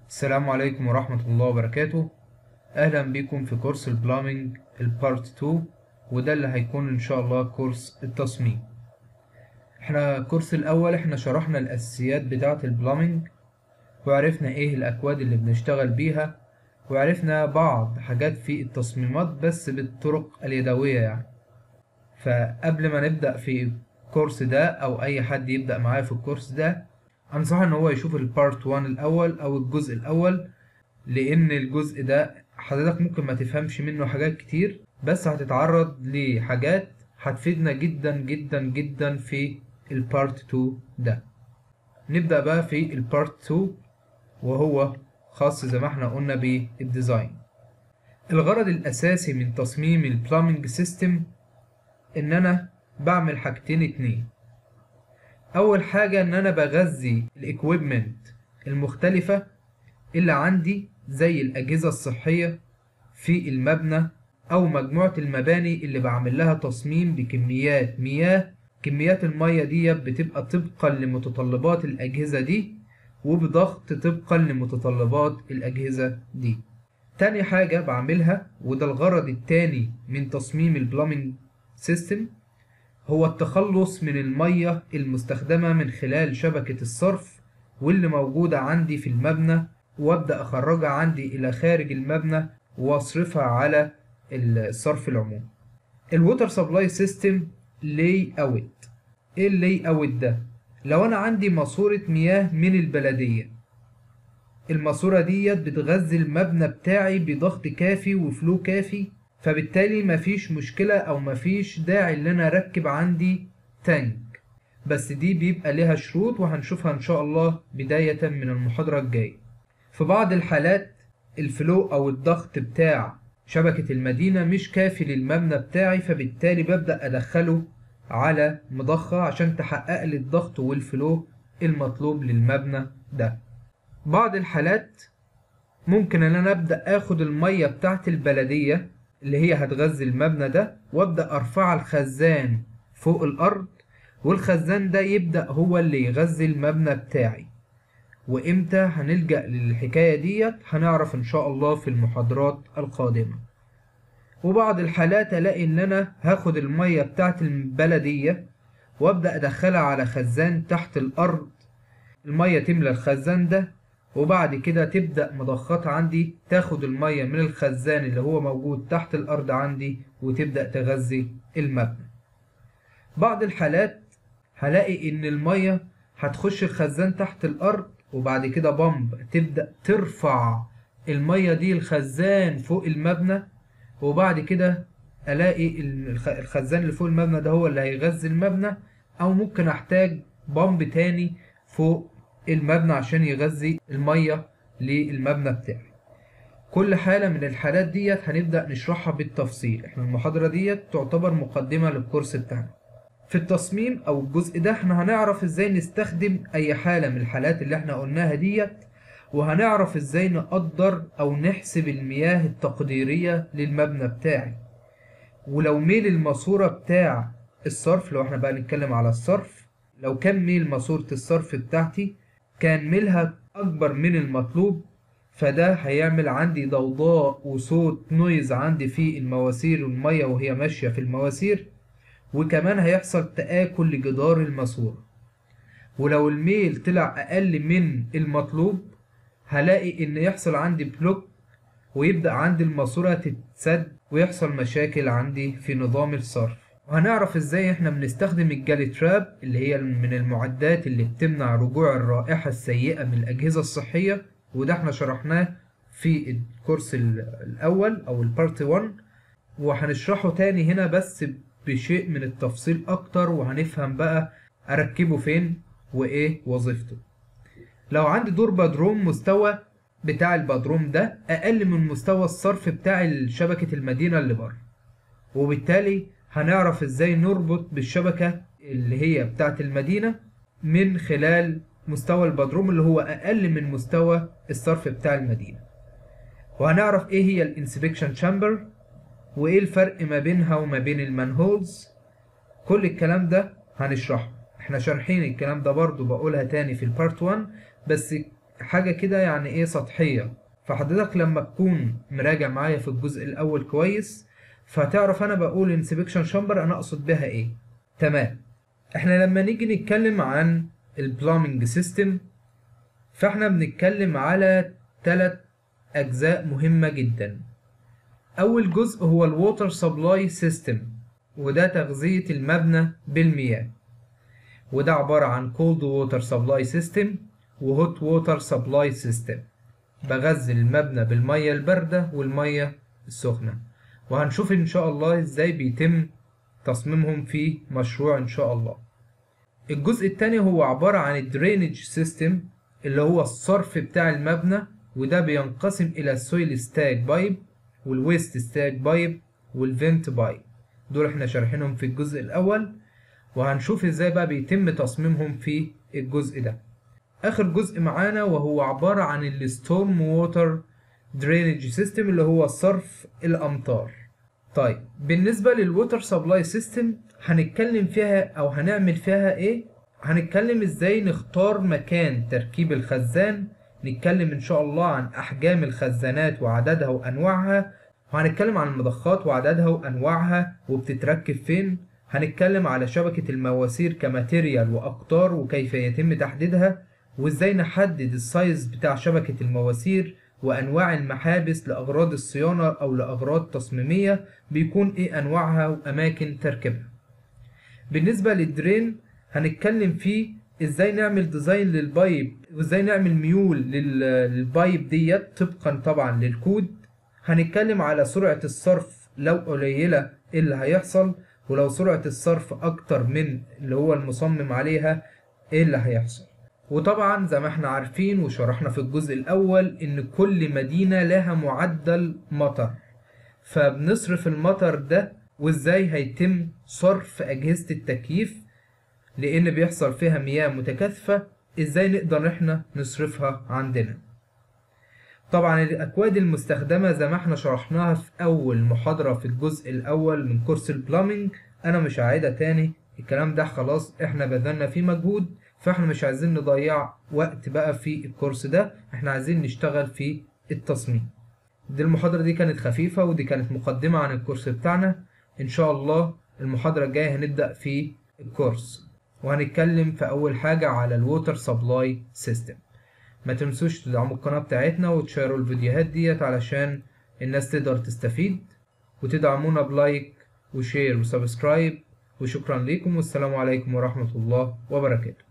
السلام عليكم ورحمة الله وبركاته أهلا بكم في كورس البلامينج البارت 2 وده اللي هيكون إن شاء الله كورس التصميم احنا الكورس الأول احنا شرحنا الأساسيات بتاعة البلامينج وعرفنا ايه الأكواد اللي بنشتغل بيها وعرفنا بعض حاجات في التصميمات بس بالطرق اليدوية يعني فقبل ما نبدأ في الكورس ده أو أي حد يبدأ معايا في الكورس ده أنصحه إن هو يشوف البارت 1 الأول أو الجزء الأول لأن الجزء ده حضرتك ممكن ما تفهمش منه حاجات كتير بس هتتعرض لحاجات هتفيدنا جدا جدا جدا في البارت 2 ده نبدأ بقى في البارت 2 وهو خاص زي ما احنا قلنا بالديزاين الغرض الأساسي من تصميم البلامينج سيستم إن أنا بعمل حاجتين اتنين أول حاجة إن أنا بغذي الإكويبمنت المختلفة اللي عندي زي الأجهزة الصحية في المبنى أو مجموعة المباني اللي بعمل لها تصميم بكميات مياه كميات المية دي بتبقى طبقا لمتطلبات الأجهزة دي وبضغط طبقا لمتطلبات الأجهزة دي تاني حاجة بعملها وده الغرض التاني من تصميم البلامينج سيستم هو التخلص من المية المستخدمة من خلال شبكة الصرف واللي موجودة عندي في المبنى وابدأ أخرجها عندي إلى خارج المبنى وأصرفها على الصرف العمومي. الووتر سبلاي سيستم لاي اوت ايه اللاي اوت ده لو انا عندي ماسورة مياه من البلدية الماسورة ديت بتغذي المبنى بتاعي بضغط كافي وفلو كافي فبالتالي مفيش مشكلة او مفيش داعي ان انا اركب عندي تانك بس دي بيبقى ليها شروط وهنشوفها ان شاء الله بداية من المحاضرة الجاية في بعض الحالات الفلو او الضغط بتاع شبكة المدينة مش كافي للمبنى بتاعي فبالتالي ببدأ أدخله على مضخة عشان تحقق لي الضغط والفلو المطلوب للمبنى ده بعض الحالات ممكن ان انا ابدأ اخد المية بتاعت البلدية اللي هي هتغذي المبنى ده وابدأ ارفعها الخزان فوق الارض والخزان ده يبدأ هو اللي يغذي المبنى بتاعي وامتى هنلجأ للحكاية ديت هنعرف ان شاء الله في المحاضرات القادمة وبعض الحالات الاقي ان انا هاخد المية بتاعت البلدية وابدأ ادخلها على خزان تحت الارض المية تملى الخزان ده وبعد كده تبدأ مضخات عندي تاخد المية من الخزان اللي هو موجود تحت الارض عندي وتبدأ تغذي المبنى بعض الحالات هلاقي ان المية هتخش الخزان تحت الارض وبعد كده بامب تبدأ ترفع المية دي الخزان فوق المبنى وبعد كده ألاقي الخزان اللي فوق المبنى ده هو اللي هيغذي المبنى أو ممكن أحتاج بامب تاني فوق المبنى عشان يغذي المية للمبنى بتاعي كل حالة من الحالات ديت هنبدأ نشرحها بالتفصيل احنا المحاضرة ديت تعتبر مقدمة للكورس بتاعنا في التصميم او الجزء ده احنا هنعرف ازاي نستخدم اي حالة من الحالات اللي احنا قلناها ديت وهنعرف ازاي نقدر او نحسب المياه التقديرية للمبنى بتاعي ولو ميل الماسورة بتاع الصرف لو احنا بقى نتكلم على الصرف لو كان ميل ماسورة الصرف بتاعتي كان ميلها اكبر من المطلوب فده هيعمل عندي ضوضاء وصوت نويز عندي في المواسير والمية وهي ماشية في المواسير وكمان هيحصل تآكل لجدار الماسورة ولو الميل طلع أقل من المطلوب هلاقي إن يحصل عندي بلوك ويبدأ عندي الماسورة تتسد ويحصل مشاكل عندي في نظام الصرف وهنعرف ازاي احنا بنستخدم الجالي تراب اللي هي من المعدات اللي بتمنع رجوع الرائحة السيئة من الأجهزة الصحية وده احنا شرحناه في الكورس الأول أو البارت 1 وهنشرحه تاني هنا بس بشيء من التفصيل اكتر وهنفهم بقى اركبه فين وايه وظيفته لو عندي دور بدروم مستوى بتاع البدروم ده اقل من مستوى الصرف بتاع شبكة المدينة اللي بره وبالتالي هنعرف ازاي نربط بالشبكة اللي هي بتاعة المدينة من خلال مستوى البدروم اللي هو اقل من مستوى الصرف بتاع المدينة وهنعرف ايه هي الانسبكشن شامبر وايه الفرق ما بينها وما بين المانهولز كل الكلام ده هنشرحه احنا شارحين الكلام ده برضو بقولها تاني في البارت 1 بس حاجة كده يعني ايه سطحية فحضرتك لما تكون مراجع معايا في الجزء الأول كويس فتعرف أنا بقول انسبكشن شامبر أنا أقصد بها ايه تمام احنا لما نيجي نتكلم عن البلامينج سيستم فاحنا بنتكلم على ثلاث أجزاء مهمة جدا أول جزء هو الووتر سبلاي سيستم وده تغذية المبنى بالمياه وده عبارة عن cold water supply system و hot water supply system بغذي المبنى بالمية الباردة والمية السخنة وهنشوف إن شاء الله إزاي بيتم تصميمهم في مشروع إن شاء الله الجزء التاني هو عبارة عن الدرينج سيستم اللي هو الصرف بتاع المبنى وده بينقسم إلى السويل ستاك بايب والويست ستاك بايب والفنت بايب دول احنا شارحينهم في الجزء الأول وهنشوف ازاي بقى بيتم تصميمهم في الجزء ده آخر جزء معانا وهو عبارة عن الستورم ووتر درينج سيستم اللي هو صرف الأمطار طيب بالنسبة للووتر سبلاي سيستم هنتكلم فيها أو هنعمل فيها إيه؟ هنتكلم إزاي نختار مكان تركيب الخزان نتكلم إن شاء الله عن أحجام الخزانات وعددها وأنواعها وهنتكلم عن المضخات وعددها وأنواعها وبتتركب فين هنتكلم على شبكة المواسير كماتيريال وأقطار وكيف يتم تحديدها وإزاي نحدد السايز بتاع شبكة المواسير وأنواع المحابس لأغراض الصيانة أو لأغراض تصميمية بيكون إيه أنواعها وأماكن تركيبها بالنسبة للدرين هنتكلم فيه ازاي نعمل ديزاين للبايب وازاي نعمل ميول للبايب ديت طبقا طبعا للكود هنتكلم على سرعة الصرف لو قليلة ايه اللي هيحصل ولو سرعة الصرف اكتر من اللي هو المصمم عليها ايه اللي هيحصل وطبعا زي ما احنا عارفين وشرحنا في الجزء الاول ان كل مدينة لها معدل مطر فبنصرف المطر ده وازاي هيتم صرف اجهزة التكييف لان بيحصل فيها مياه متكاثفة ازاي نقدر احنا نصرفها عندنا طبعا الاكواد المستخدمة زي ما احنا شرحناها في اول محاضرة في الجزء الاول من كورس البلامينج انا مش هعيدها تاني الكلام ده خلاص احنا بذلنا فيه مجهود فاحنا مش عايزين نضيع وقت بقى في الكورس ده احنا عايزين نشتغل في التصميم دي المحاضرة دي كانت خفيفة ودي كانت مقدمة عن الكورس بتاعنا ان شاء الله المحاضرة الجاية هنبدأ في الكورس وهنتكلم في اول حاجة على الووتر سبلاي سيستم ما تنسوش تدعموا القناة بتاعتنا وتشيروا الفيديوهات ديت علشان الناس تقدر تستفيد وتدعمونا بلايك وشير وسبسكرايب وشكرا لكم والسلام عليكم ورحمة الله وبركاته